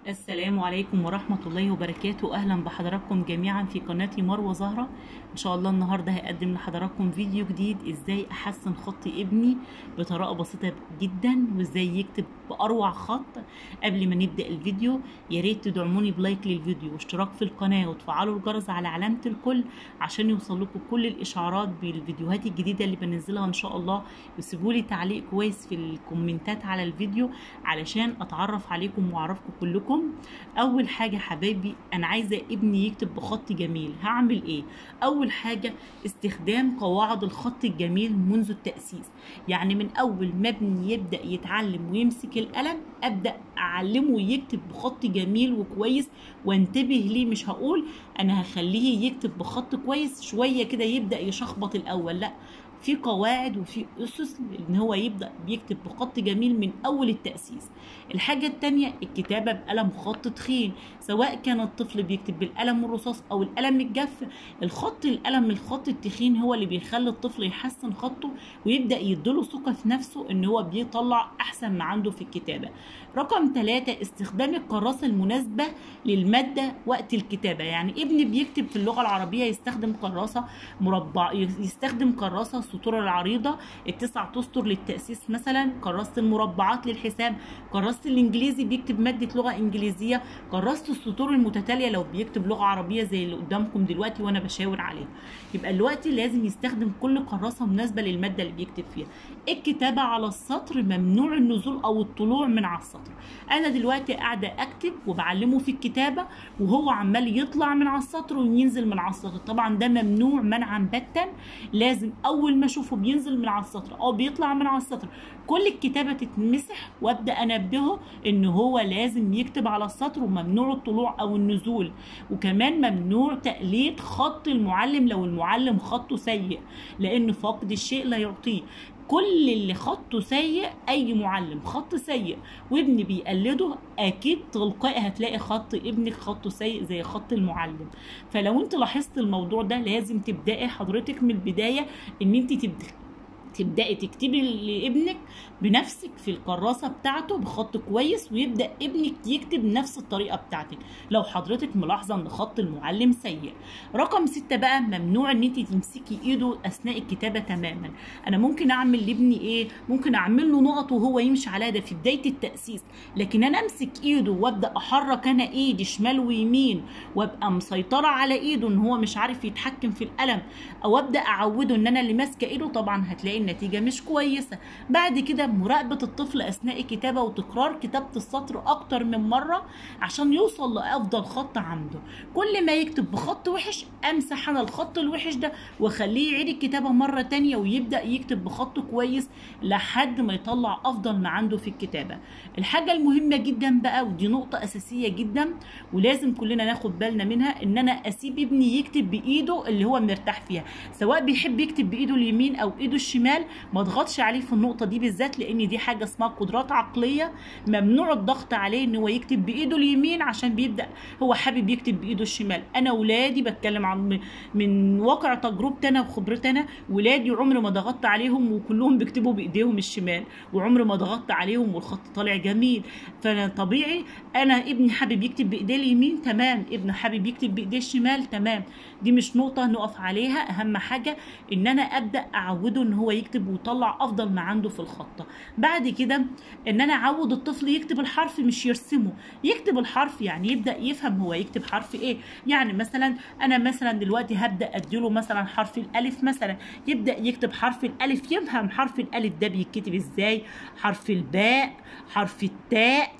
السلام عليكم ورحمة الله وبركاته أهلا بحضراتكم جميعا في قناتي مروة زهرة إن شاء الله النهاردة هقدم لحضراتكم فيديو جديد إزاي أحسن خط ابني بطريقة بسيطة جدا وإزاي يكتب بأروع خط قبل ما نبدأ الفيديو يا ريت تدعموني بلايك للفيديو واشتراك في القناة وتفعلوا الجرس على علامة الكل عشان يوصل لكم كل الإشعارات بالفيديوهات الجديدة اللي بنزلها إن شاء الله وسيبوا لي تعليق كويس في الكومنتات على الفيديو علشان أتعرف عليكم وأعرفكم كلكم اول حاجه حبايبي انا عايزه ابني يكتب بخط جميل هعمل ايه اول حاجه استخدام قواعد الخط الجميل منذ التاسيس يعني من اول ما ابني يبدا يتعلم ويمسك القلم ابدا اعلمه يكتب بخط جميل وكويس وانتبه ليه مش هقول انا هخليه يكتب بخط كويس شويه كده يبدا يشخبط الاول لا في قواعد وفي اسس ان هو يبدا بيكتب بخط جميل من اول التاسيس الحاجه التانية الكتابه بقلم خط تخين سواء كان الطفل بيكتب بالقلم الرصاص او القلم الجاف الخط القلم الخط التخين هو اللي بيخلي الطفل يحسن خطه ويبدا يديله ثقه في نفسه ان هو بيطلع احسن ما عنده في الكتابه رقم ثلاثة استخدام الكراسة المناسبة للمادة وقت الكتابة يعني ابني بيكتب في اللغة العربية يستخدم كراسة مربع يستخدم كراسة السطور العريضة التسع تسطر للتأسيس مثلا كراسة المربعات للحساب كراسة الإنجليزي بيكتب مادة لغة إنجليزية كراسة السطور المتتالية لو بيكتب لغة عربية زي اللي قدامكم دلوقتي وأنا بشاور عليها يبقى دلوقتي لازم يستخدم كل كراسة مناسبة للمادة اللي بيكتب فيها الكتابة على السطر ممنوع النزول أو الطلوع من على السطر أنا دلوقتي قاعدة أكتب وبعلمه في الكتابة وهو عمال يطلع من على السطر وينزل من على السطر طبعا ده ممنوع منعا باتا لازم أول ما اشوفه بينزل من على السطر او بيطلع من على السطر كل الكتابه تتمسح وابدا انبهه ان هو لازم يكتب على السطر وممنوع الطلوع او النزول وكمان ممنوع تقليد خط المعلم لو المعلم خطه سيء لان فقد الشيء لا يعطيه كل اللي خطه سيء اي معلم خط سيء وابني بيقلده اكيد تلقائي هتلاقي خط ابنك خطه سيء زي خط المعلم فلو انت لاحظت الموضوع ده لازم تبداي حضرتك من البدايه ان انت تبدأ تبداي تكتبي لابنك بنفسك في الكراسه بتاعته بخط كويس ويبدا ابنك يكتب نفس الطريقه بتاعتك لو حضرتك ملاحظه ان خط المعلم سيء رقم ستة بقى ممنوع ان انت تمسكي ايده اثناء الكتابه تماما انا ممكن اعمل لابني ايه ممكن اعمل له نقط وهو يمشي عليها ده في بدايه التاسيس لكن انا امسك ايده وابدا احرك انا ايدي شمال ويمين وابقى مسيطره على ايده ان هو مش عارف يتحكم في القلم او ابدا اعوده ان انا اللي ماسكه ايده طبعا هتلاقي النتيجة مش كويسة بعد كده مراقبة الطفل أثناء الكتابة وتكرار كتابة السطر أكتر من مرة عشان يوصل لأفضل خط عنده كل ما يكتب بخط وحش أمسح أنا الخط الوحش ده وأخليه يعيد الكتابة مرة تانية ويبدأ يكتب بخط كويس لحد ما يطلع أفضل ما عنده في الكتابة الحاجة المهمة جدا بقى ودي نقطة أساسية جدا ولازم كلنا ناخد بالنا منها إن أنا أسيب ابني يكتب بإيده اللي هو مرتاح فيها سواء بيحب يكتب بإيده اليمين أو إيده الشمال ما اضغطش عليه في النقطه دي بالذات لان دي حاجه اسمها قدرات عقليه ممنوع الضغط عليه ان هو يكتب بايده اليمين عشان بيبدا هو حابب يكتب بايده الشمال انا ولادي بتكلم عن من واقع تجربتي انا وخبرتي انا ولادي عمري ما ضغطت عليهم وكلهم بيكتبوا بايديهم الشمال وعمري ما ضغطت عليهم والخط طالع جميل فانا طبيعي انا ابني حابب يكتب بايديه اليمين تمام ابني حابب يكتب بايديه الشمال تمام دي مش نقطه نقف عليها اهم حاجه ان انا ابدا اعوده ان هو يكتب ويطلع افضل ما عنده في الخطه بعد كده ان انا اعود الطفل يكتب الحرف مش يرسمه يكتب الحرف يعني يبدا يفهم هو يكتب حرف ايه يعني مثلا انا مثلا دلوقتي هبدا اديله مثلا حرف الالف مثلا يبدا يكتب حرف الالف يفهم حرف الالف ده بيتكتب ازاي حرف الباء حرف التاء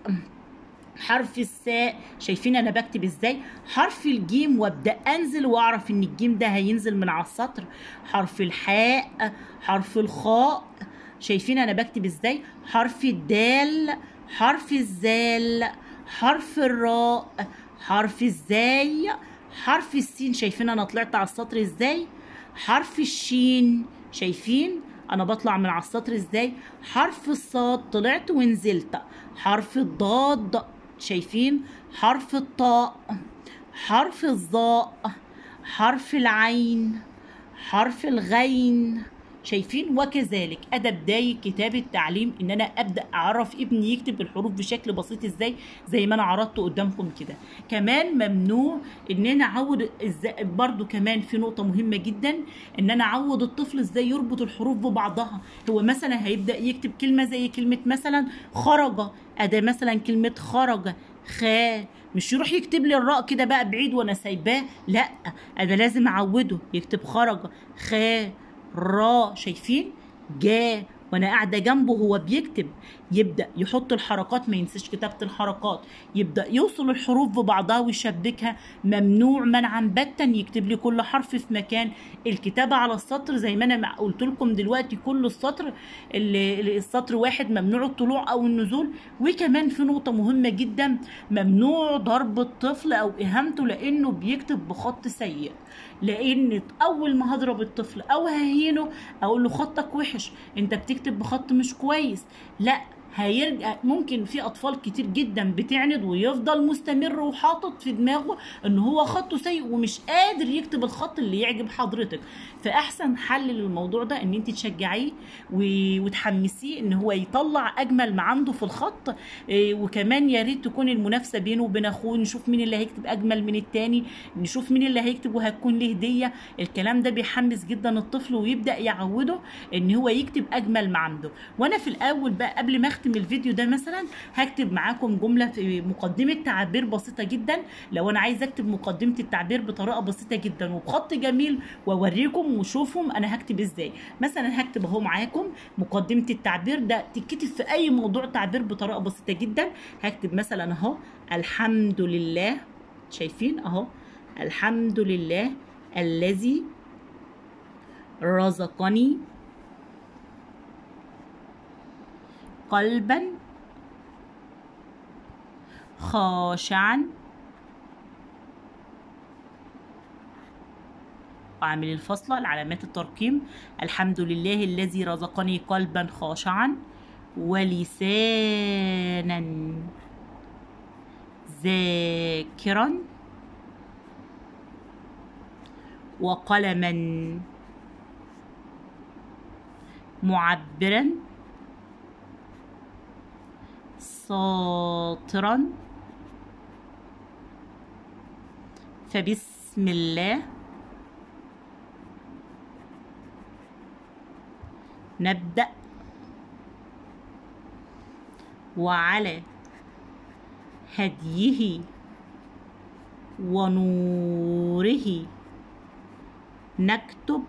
حرف الساء شايفين انا بكتب ازاي حرف الجيم وابدا انزل واعرف ان الجيم ده هينزل من على السطر حرف الحاء حرف الخاء شايفين انا بكتب ازاي حرف الدال حرف الزال حرف الراء حرف الزاي حرف السين شايفين انا طلعت على السطر ازاي حرف الشين شايفين انا بطلع من على السطر ازاي حرف الصاد طلعت ونزلت حرف الضاد شايفين حرف الطاء حرف الظاء حرف العين حرف الغين شايفين وكذلك ادى بدايه كتاب التعليم ان انا ابدا اعرف ابني يكتب الحروف بشكل بسيط ازاي زي ما انا عرضته قدامكم كده كمان ممنوع ان انا اعود ازاي برضو كمان في نقطه مهمه جدا ان انا اعود الطفل ازاي يربط الحروف ببعضها هو مثلا هيبدا يكتب كلمه زي كلمه مثلا خرج اداه مثلا كلمه خرج خا مش يروح يكتب لي الراء كده بقى بعيد وانا سايباه لا انا لازم اعوده يكتب خرج خا را شايفين جا وانا قاعده جنبه هو بيكتب يبدا يحط الحركات ما ينساش كتابه الحركات يبدا يوصل الحروف ببعضها ويشبكها ممنوع منعا باتا يكتب لي كل حرف في مكان الكتابه على السطر زي ما انا قلت لكم دلوقتي كل السطر اللي السطر واحد ممنوع الطلوع او النزول وكمان في نقطه مهمه جدا ممنوع ضرب الطفل او اهانته لانه بيكتب بخط سيء لان اول ما هضرب الطفل او ههينه اقول له خطك وحش انت بتكتب بخط مش كويس لا هيرجع ممكن في اطفال كتير جدا بتعند ويفضل مستمر وحاطط في دماغه ان هو خطه سيء ومش قادر يكتب الخط اللي يعجب حضرتك فاحسن حل للموضوع ده ان انت تشجعيه وتحمسيه ان هو يطلع اجمل ما عنده في الخط وكمان يا ريت تكون المنافسه بينه وبين اخوه نشوف مين اللي هيكتب اجمل من التاني نشوف مين اللي هيكتب وهتكون له هديه الكلام ده بيحمس جدا الطفل ويبدا يعوده ان هو يكتب اجمل ما عنده وانا في الاول بقى قبل ما اختم الفيديو ده مثلا هكتب معاكم جمله في مقدمه تعبير بسيطه جدا لو انا عايزه اكتب مقدمه التعبير بطريقه بسيطه جدا وبخط جميل واوريكم وشوفهم انا هكتب ازاي مثلا هكتب اهو معاكم مقدمه التعبير ده تتكتب في اي موضوع تعبير بطريقه بسيطه جدا هكتب مثلا اهو الحمد لله شايفين اهو الحمد لله الذي رزقني قلبا خاشعا وعامل الفصلة العلامات الترقيم الحمد لله الذي رزقني قلبا خاشعا ولسانا ذاكرا وقلما معبرا ساطرا فبسم الله نبدأ وعلى هديه ونوره نكتب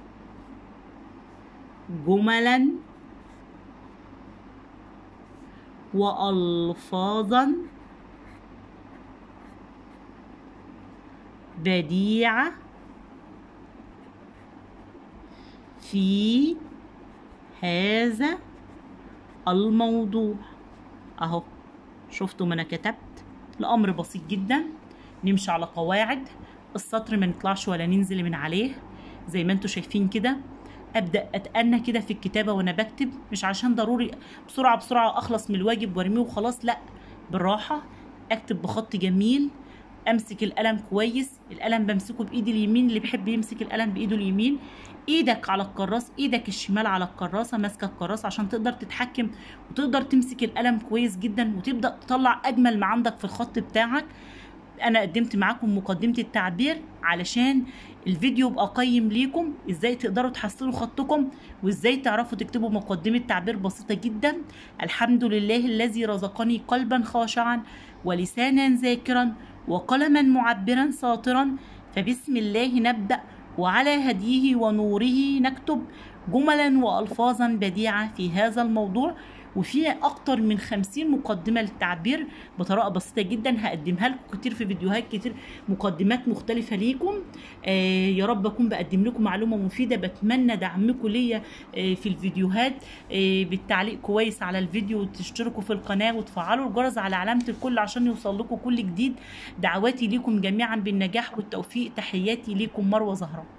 جملا وألفاظا بديعة في هذا الموضوع اهو شفتوا ما انا كتبت الامر بسيط جدا نمشي على قواعد السطر ما نطلعش ولا ننزل من عليه زي ما انتوا شايفين كده ابدا اتأنى كده في الكتابه وانا بكتب مش عشان ضروري بسرعه بسرعه اخلص من الواجب وارميه وخلاص لا بالراحه اكتب بخط جميل امسك القلم كويس القلم بمسكه بايدي اليمين اللي بيحب يمسك القلم بايده اليمين ايدك على الكراس ايدك الشمال على الكراسه ماسكه الكراسه عشان تقدر تتحكم وتقدر تمسك القلم كويس جدا وتبدا تطلع اجمل ما عندك في الخط بتاعك انا قدمت معاكم مقدمه التعبير علشان الفيديو يبقى قيم ليكم ازاي تقدروا تحسنوا خطكم وازاي تعرفوا تكتبوا مقدمه تعبير بسيطه جدا الحمد لله الذي رزقني قلبا خاشعا ولسانا ذاكرا وقلما معبرا ساطرا فبسم الله نبدا وعلى هديه ونوره نكتب جملا والفاظا بديعه في هذا الموضوع وفي اكتر من خمسين مقدمة للتعبير بطريقة بسيطة جدا هقدمها لكم كتير في فيديوهات كتير مقدمات مختلفة ليكم آه يا رب اكون بقدم لكم معلومة مفيدة بتمنى دعمكم ليا آه في الفيديوهات آه بالتعليق كويس على الفيديو وتشتركوا في القناة وتفعلوا الجرس على علامة الكل عشان يوصل لكم كل جديد دعواتي ليكم جميعا بالنجاح والتوفيق تحياتي ليكم مروة زهرة